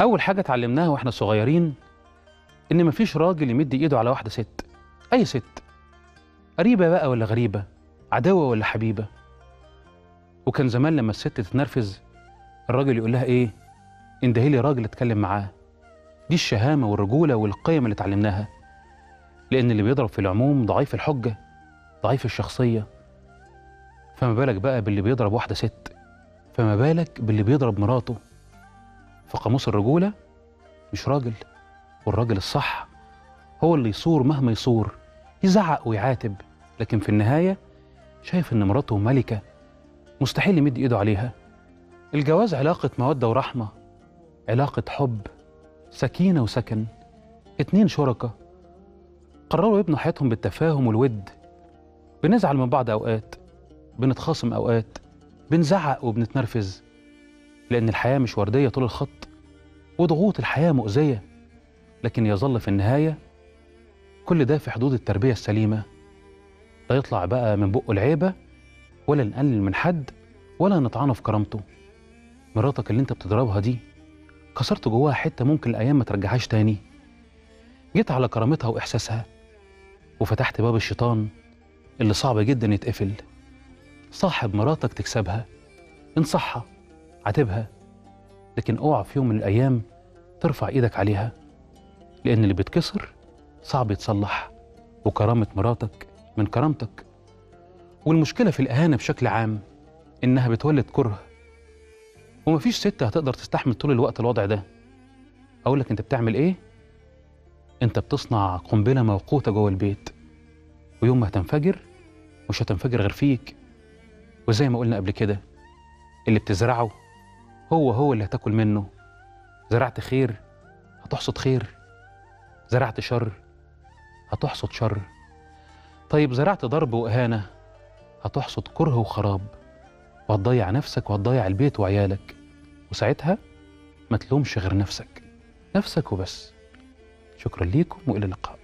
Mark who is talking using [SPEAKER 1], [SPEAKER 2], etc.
[SPEAKER 1] أول حاجة اتعلمناها وإحنا صغيرين إن مفيش راجل يمد إيده على واحدة ست أي ست قريبة بقى ولا غريبة عدوة ولا حبيبة وكان زمان لما الست تتنرفز الراجل يقول لها إيه اندهي لي راجل اتكلم معاه دي الشهامة والرجولة والقيم اللي اتعلمناها لأن اللي بيضرب في العموم ضعيف الحجة ضعيف الشخصية فما بالك بقى باللي بيضرب واحدة ست فما بالك باللي بيضرب مراته فقاموس الرجولة مش راجل والراجل الصح هو اللي يصور مهما يصور يزعق ويعاتب لكن في النهاية شايف إن مراته ملكة مستحيل يمد إيده عليها الجواز علاقة مودة ورحمة علاقة حب سكينة وسكن اتنين شركة قرروا يبنوا حياتهم بالتفاهم والود بنزعل من بعض أوقات بنتخاصم أوقات بنزعق وبنتنرفز لأن الحياة مش وردية طول الخط وضغوط الحياة مؤذية لكن يظل في النهاية كل ده في حدود التربية السليمة لا يطلع بقى من بقه العيبة ولا نقلل من حد ولا نطعنه في كرامته مراتك اللي انت بتضربها دي كسرت جواها حتة ممكن الأيام ما ترجعهاش تاني جيت على كرامتها وإحساسها وفتحت باب الشيطان اللي صعب جدا يتقفل صاحب مراتك تكسبها انصحها عاتبها لكن اوعى في يوم من الأيام ترفع إيدك عليها لأن اللي بيتكسر صعب يتصلح وكرامة مراتك من كرامتك والمشكلة في الإهانة بشكل عام إنها بتولد كره ومفيش ست هتقدر تستحمل طول الوقت الوضع ده أقول لك أنت بتعمل إيه؟ أنت بتصنع قنبلة موقوتة جوه البيت ويوم ما هتنفجر مش هتنفجر غير فيك وزي ما قلنا قبل كده اللي بتزرعه هو هو اللي هتاكل منه زرعت خير هتحصد خير زرعت شر هتحصد شر طيب زرعت ضرب وإهانة هتحصد كره وخراب وهتضيع نفسك وهتضيع البيت وعيالك وساعتها ما تلومش غير نفسك نفسك وبس شكرا ليكم وإلى اللقاء